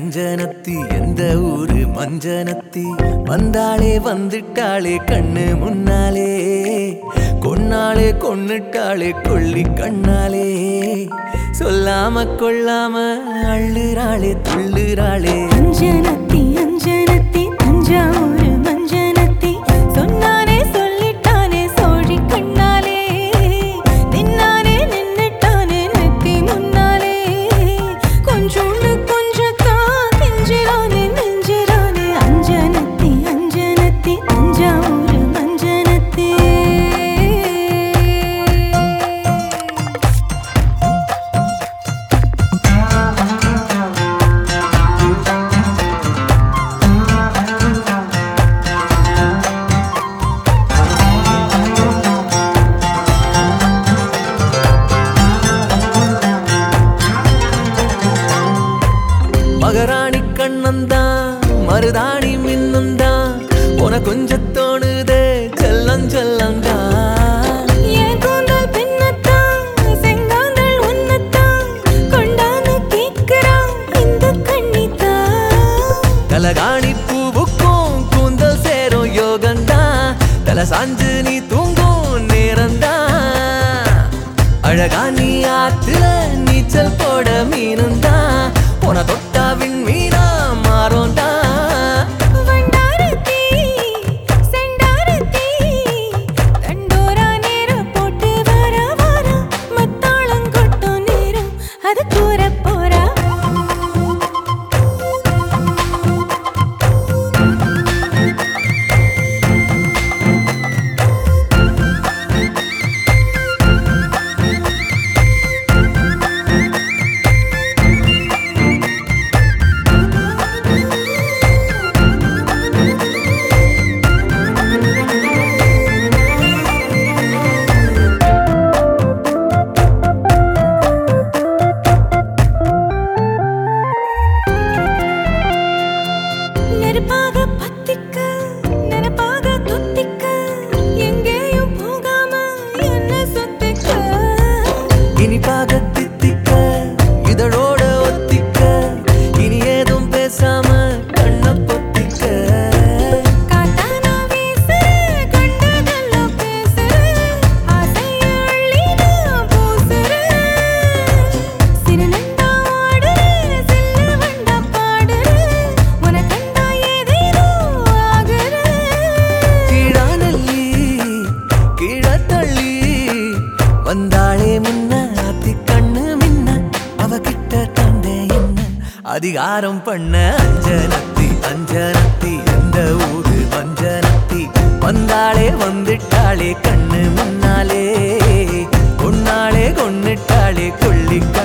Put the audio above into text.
அஞ்சனத்தி எந்த ஊரு மஞ்சனத்தி வந்தாளே வந்துட்டாளே கண்ணு முன்னாலே கொன்னாளே கொன்னுட்டாளே கொள்ளி கண்ணாலே சொல்லாம கொள்ளாம அள்ளுறாளே துள்ளுறாளே அஞ்சனத்தி அஞ்சனத்தி தஞ்சாவூர் மஞ்சனத்தி சொன்னானே சொல்லிட்டானே சோழி கண்ணாலே நின்னானே நின்னுட்டானே நெத்தி முன்னாலே கொஞ்சோண்டு கொஞ்சத்தா கெஞ்சிரானே நெஞ்சிரானே அஞ்சனத்தி அஞ்சனத்தி தஞ்சாவூர் மஞ்சனத்தி மகராணி கண்ணந்தான் மருதாணி மின்னந்தான் உன கொஞ்சம் தோணுதே செல்லம் செல்லந்தான் என் கூந்தல் பின்னத்தான், செங்காந்தள் உன்னத்தான், கொண்டாந்து கேட்கிறான் இந்த கன்னித்தான். கலகாணி பூவுக்கும் கூந்தல் சேரும் யோகந்தான் தல சாஞ்சு நீ தூங்கும் நேரம்தான் அழகா நீ ஆத்துல நீச்சல் போட மீனுந்தான் உன தொட்டாவின் மீனா மாறோந்தான் வண்டாரத்தி, செண்டாரத்தி, தண்டோரா நேரம் போட்டு வர வர, மத்தாளம் கொட்டும் நேரம், அது கூறப் போறா நெருப்பாக பத்திக்க நெருப்பாக துத்திக்க எங்கேயும் போகாம என்ன சுத்திக்க இனிப்பாக தித்திக்க இதழோட ஒத்திக்க இனி ஏதும் பேசாம கண்ண பொத்திக்க காட்டானா வீசுற கண்டதெல்லாம் பேசுற ஆசைய அள்ளி நான் பூசுற சிறுநண்டா ஆடுற சில்லு வண்டா பாடுற உன கண்டா ஏதேதோ ஆகுற கீழானல்லி கீழ தள்ளி வந்தாளே முன்ன அத்தி கண்ணு மின்ன அவகிட்ட தந்தே என்ன அதிகாரம் பண்ண அஞ்சனத்தி அஞ்சனத்தி எந்த ஊரு மஞ்சனத்தி வந்தாளே வந்துட்டாளே கண்ணு முன்னாலே கொன்னாளே கொன்னுட்டாளே கொள்ளி